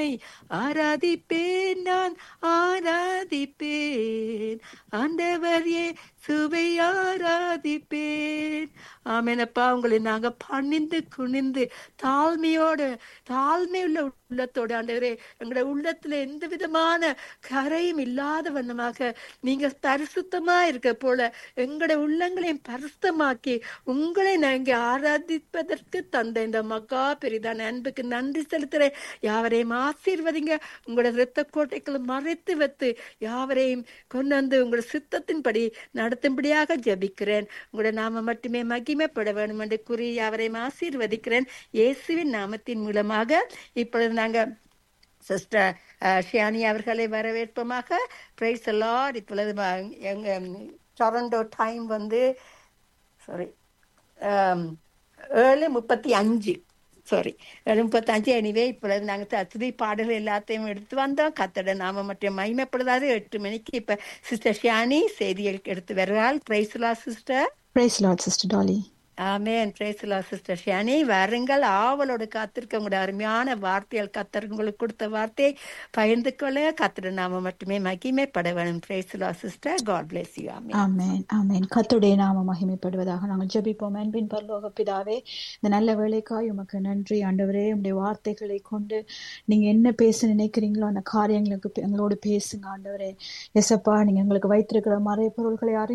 ஆராதிப்பேன் நான் ஆராதிப்பேன் ஆண்டவர் இயேசுவை ஆராதிப்பேன் ஆமேனப்பா உங்களை நாங்க பணிந்து குனிந்து தாழ்மையோட தாழ்மை உள்ள உள்ளத்தோட ஆண்டவரே எங்களுடைய உள்ளத்துல எந்த விதமான கரையும் இல்லாத வண்ணமாக நீங்க பரிசுத்தமா இருக்க போல எங்களுடைய உள்ளங்களையும் பரிசுத்தமாக்கி உங்களை நாங்க ஆராதிப்பதற்கு தந்த இந்த மகா பெரிதான அன்புக்கு நன்றி செலுத்துறேன் யாவரையும் ஆசீர்வதிங்க உங்களோட இரத்த கோட்டைகளை மறைத்து வைத்து யாவரையும் கொண்டு வந்து உங்களோட சித்தத்தின்படி நடத்தும்படியாக ஜெபிக்கிறேன் உங்களோட நாம மட்டுமே மகிமைப்பட வேண்டும் என்று கூறி யாவரையும் ஆசீர்வதிக்கிறேன் இயேசுவின் நாமத்தின் மூலமாக இப்பொழுது நாங்க சிஸ்டர் ஷியானி அவர்களை வரவேற்போமாக பிரைஸ் எல்லாம் இப்பொழுது ம- எங்க டொரண்டோ டைம் வந்து சாரி ஏழு முப்பத்தி அஞ்சு சாரி ஏழு முப்பத்தி அஞ்சு எனிவே இப்பொழுது நாங்கள் துதி பாடல்கள் எல்லாத்தையும் எடுத்து வந்தோம் கத்தோட நாம மட்டும் மகிமைப்படுதாது எட்டு மணிக்கு இப்ப சிஸ்டர் ஷியானி செய்திகள் எடுத்து வருகிறாள் praise the Lord sister Praise Lord, Sister Dolly. ஆமேன் பிரேசலா சிஸ்டர் ஷியானி வாருங்கள் ஆவலோடு காத்திருக்க உங்களுடைய அருமையான வார்த்தைகள் கத்தர் உங்களுக்கு கொடுத்த வார்த்தையை பகிர்ந்து கொள்ள கத்திர நாம மட்டுமே மகிமைப்பட வேணும் praise the Lord sister God bless you ஆமேன் ஆமென் ஆமென் கர்த்தருடைய நாம மகிமைப்படுவதாக நாங்கள் ஜெபிப்போம் அன்பின் பரலோக பிதாவே இந்த நல்ல வேலைக்காய் உமக்கு நன்றி ஆண்டவரே உங்களுடைய வார்த்தைகளை கொண்டு நீங்க என்ன பேச நினைக்கிறீங்களோ அந்த காரியங்களுக்கு எங்களோடு பேசுங்க ஆண்டவரே எசப்பா நீங்க எங்களுக்கு வைத்திருக்கிற மறை பொருள்களை அறிந்து